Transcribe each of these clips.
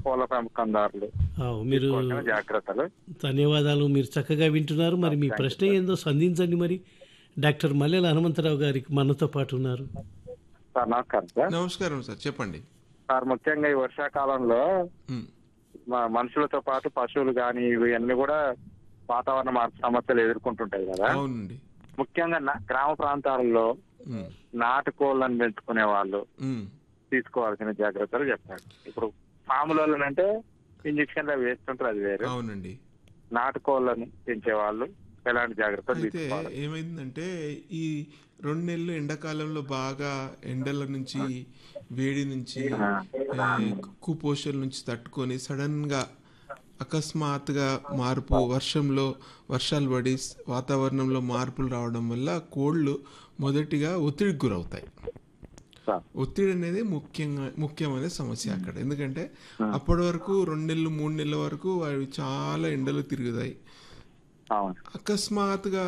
కోళ్ళ పెంపకందారులు ఆ, మీరు తీసుకోవాల్సిన జాగ్రత్తలు ధన్యవాదాలు మీరు చక్కగా వింటున్నారు మరి మీ ప్రశ్న ఏందో సంధించండి మరి డాక్టర్ మల్లెల హనుమంతరావు గారికి మనతో పాటు ఉన్నారు సార్ నమస్కారం సార్ నమస్కారం సార్ చెప్పండి సార్ ముఖ్యంగా ఈ వర్షాకాలంలో ఉమ్, మా మనుషులతో పాటు పశువులు కానీ ఇవన్నీ కూడా వాతావరణ మార్పు సమస్యలు ఎదుర్కొంటుంటాయి కదా అవునండి ముఖ్యంగా నా- గ్రామ ప్రాంతాలలో ఉమ్, నాటుకోళ్ళని పెంచుకునే వాళ్ళు ఉమ్, తీసుకోవాల్సిన జాగ్రత్తలు చెప్పండి ఇప్పుడు ఫాములలో అంటే ఇంజక్షన్లు అవి వేస్తుంటారు అది వేరు అవునండి నాటుకోళ్ళని పెంచే వాళ్ళు ఎలాంటి జాగ్రత్తలు అయితే తీసుకోవాలి ఏమైందంటే ఈ రెండు నెలలు ఎండాకాలంలో బాగా ఎండల నుంచి వేడి నుంచి ఆ, కుపోషల నుంచి తట్టుకొని సడన్ గా అకస్మాత్తుగా మార్పు వర్షంలో వర్షాలు పడి వాతావరణంలో మార్పులు రావడం వల్ల కోళ్ళు మొదటిగా ఒత్తిడికి గురవుతాయి సార్ ఒత్తిడి అనేది ముఖ్యంగా ముఖ్యమైన సమస్య అక్కడ ఎందుకంటే అప్పటి వరకు రెండు నెలలు మూడు నెలల వరకు అవి చాలా ఎండలు తిరుగుతాయి అవును అకస్మాత్తుగా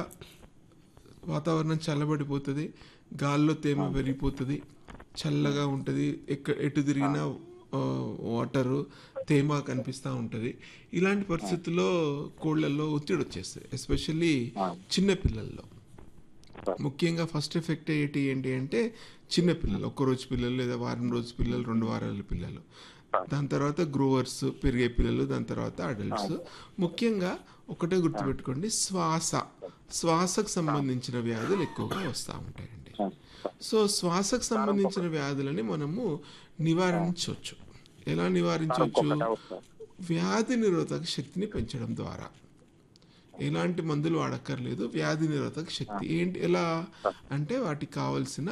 వాతావరణం చల్లబడిపోతుంది గాల్లో తేమ పెరిగిపోతుంది చల్లగా ఉంటుంది ఎక్క ఎటు తిరిగినా ఆ, వాటరు తేమ కనిపిస్తూ ఉంటుంది ఇలాంటి పరిస్థితుల్లో కోళ్ళల్లో ఒత్తిడి వచ్చేస్తుంది ఎస్పెషల్లీ చిన్న పిల్లల్లో ముఖ్యంగా ఫస్ట్ ఎఫెక్ట్ ఏంటి ఏంటి అంటే చిన్న పిల్లలు ఒక్క రోజు పిల్లలు లేదా వారం రోజు పిల్లలు రెండు వారాల పిల్లలు దాని తర్వాత గ్రోవర్స్ పెరిగే పిల్లలు దాని తర్వాత అడల్ట్స్ ముఖ్యంగా ఒకటే గుర్తుపెట్టుకోండి శ్వాస శ్వాసకు సంబంధించిన వ్యాధులు ఎక్కువగా వస్తూ ఉంటాయండి సో శ్వాసకు సంబంధించిన వ్యాధులని మనము నివారించవచ్చు ఎలా నివారించవచ్చు వ్యాధి నిరోధక శక్తిని పెంచడం ద్వారా ఎలాంటి మందులు వాడక్కర్లేదు వ్యాధి నిరోధక శక్తి ఏంటి ఎలా అంటే వాటికి కావాల్సిన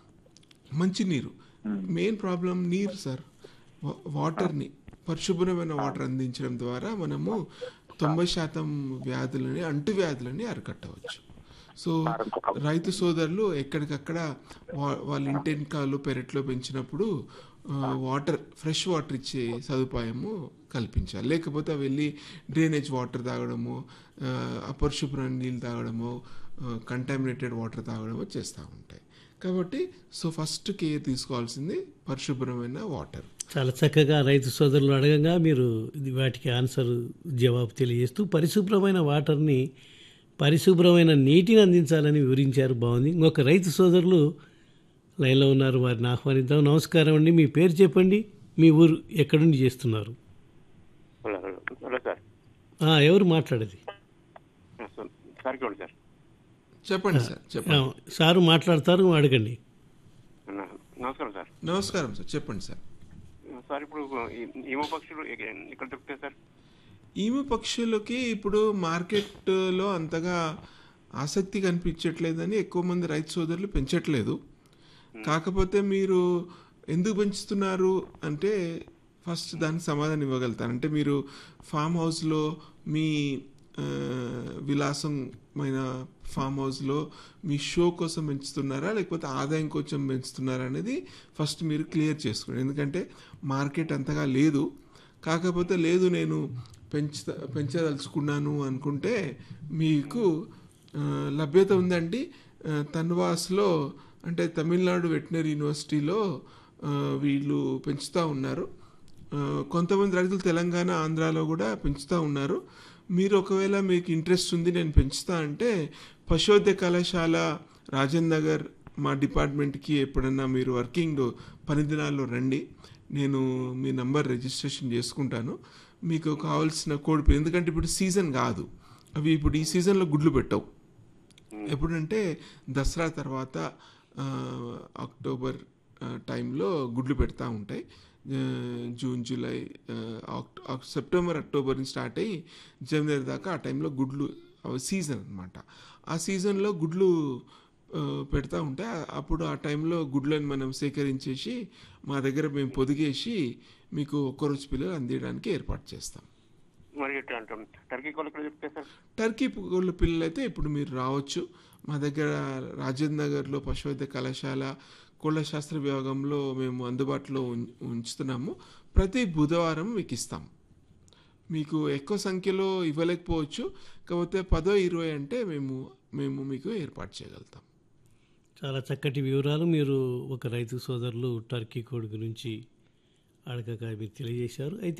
మంచినీరు మెయిన్ ప్రాబ్లం నీరు సార్ వా- వాటర్ని పరిశుభ్రమైన వాటర్ అందించడం ద్వారా మనము తొంభై శాతం వ్యాధులని అంటు వ్యాధులని అరికట్టవచ్చు సో రైతు సోదరులు ఎక్కడికక్కడ వా- వాళ్ళ ఇంటెన్కాలు పెరట్లో పెంచినప్పుడు ఆ, వాటర్ ఫ్రెష్ వాటర్ ఇచ్చే సదుపాయము కల్పించాలి లేకపోతే అవి వెళ్ళి డ్రైనేజ్ వాటర్ తాగడము ఆ, అపరిశుభ్రమైన నీళ్ళు తాగడము కంటామినేటెడ్ వాటర్ తాగడము చేస్తూ ఉంటాయి కాబట్టి సో ఫస్ట్ కేర్ తీసుకోవాల్సింది పరిశుభ్రమైన వాటర్ చాలా చక్కగా రైతు సోదరులు అడగంగా మీరు ఇది వాటికి ఆన్సర్ జవాబు తెలియజేస్తూ పరిశుభ్రమైన వాటర్ని పరిశుభ్రమైన నీటిని అందించాలని వివరించారు బాగుంది ఇంకొక రైతు సోదరులు లైన్లో ఉన్నారు వారిని ఆహ్వానిద్దాం నమస్కారం అండి మీ పేరు చెప్పండి మీ ఊరు ఎక్కడి నుండి చేస్తున్నారు హలో హలో హలో సార్ ఆ, ఎవరు మాట్లాడేది సార్కి ఉండి సార్ చెప్పండి సార్ ఆ, చెప్పండి సారు మాట్లాడతారు అడగండి నమస్కారం సార్ నమస్కారం సార్ చెప్పండి సార్ సార్ ఇప్పుడు ఈ- ఈమ పక్షులు ఎక్క- ఎక్కడ దొరుకుతాయి సార్ ఈమె పక్షులకి ఇప్పుడు మార్కెట్లో అంతగా ఆసక్తి కనిపించట్లేదని ఎక్కువ మంది రైతు సోదరులు పెంచట్లేదు కాకపోతే మీరు ఎందుకు పెంచుతున్నారు అంటే ఫస్ట్ దానికి సమాధానం ఇవ్వగలుగుతారు అంటే మీరు ఫామ్ హౌస్లో మీ ఆ, విలాసమైన ఫామ్ హౌస్లో మీ షో కోసం పెంచుతున్నారా లేకపోతే ఆదాయం కోసం పెంచుతున్నారా అనేది ఫస్ట్ మీరు క్లియర్ చేసుకోండి ఎందుకంటే మార్కెట్ అంతగా లేదు కాకపోతే లేదు నేను పెంచ పెంచదలుచుకున్నాను అనుకుంటే మీకు ఆ, లభ్యత ఉందండి ఆ, తన్వాస్లో అంటే తమిళనాడు వెటనరీ యూనివర్సిటీలో ఆ, వీళ్ళు పెంచుతూ ఉన్నారు ఆ, కొంతమంది రైతులు తెలంగాణ ఆంధ్రాలో కూడా పెంచుతూ ఉన్నారు మీరు ఒకవేళ మీకు ఇంట్రెస్ట్ ఉంది నేను పెంచుతా అంటే పశువైద్య కళాశాల రాజేంద్ర నగర్ మా డిపార్ట్మెంట్కి ఎప్పుడన్నా మీరు వర్కింగ్ పని దినాల్లో రండి నేను మీ నంబర్ రిజిస్ట్రేషన్ చేసుకుంటాను మీకు కావాల్సిన కోడి పిల్ల- ఎందుకంటే ఇప్పుడు సీజన్ కాదు అవి ఇప్పుడు ఈ సీజన్లో గుడ్లు పెట్టవు ఎప్పుడంటే దసరా తర్వాత ఆ, అక్టోబర్ ఆ, టైంలో గుడ్లు పెడతా ఉంటాయి ఆ, జూన్ జూలై ఆ, ఆక్ట- ఆక్- సెప్టెంబర్ అక్టోబర్ నుంచి స్టార్ట్ అయ్యి జనవరి దాకా ఆ టైంలో గుడ్లు అవి సీజన్ అనమాట ఆ సీజన్లో గుడ్లు ఆ, పెడతా ఉంటే ఆ- అప్పుడు ఆ టైంలో గుడ్లను మనం సేకరించేసి మా దగ్గర మేము పొదిగేసి మీకు ఒక్కరోజు పిల్లలు అందించడానికి ఏర్పాటు చేస్తాం మరి ఇట్లా అంటాం టర్కీ కోళ్ళు ఎక్కడ దొరుకుతాయి సార్ టర్కీ కోళ్ళ పిల్లలు అయితే ఇప్పుడు మీరు రావచ్చు మా దగ్గర రాజేంద్ర నగర్లో పశువైద్య కళాశాల కోళ్ళ శాస్త్ర విభాగంలో మేము అందుబాటులో ఉం- ఉంచుతున్నాము ప్రతి బుధవారం మీకు ఇస్తాం మీకు ఎక్కువ సంఖ్యలో ఇవ్వలేకపోవచ్చు కాకపోతే పదో ఇరవై అంటే మేము మేము మీకు ఏర్పాటు చేయగలుగుతాం చాలా చక్కటి వివరాలు మీరు ఒక రైతు సోదరులు టర్కీ కోడి గురించి అడగగా మీరు తెలియజేశారు అయితే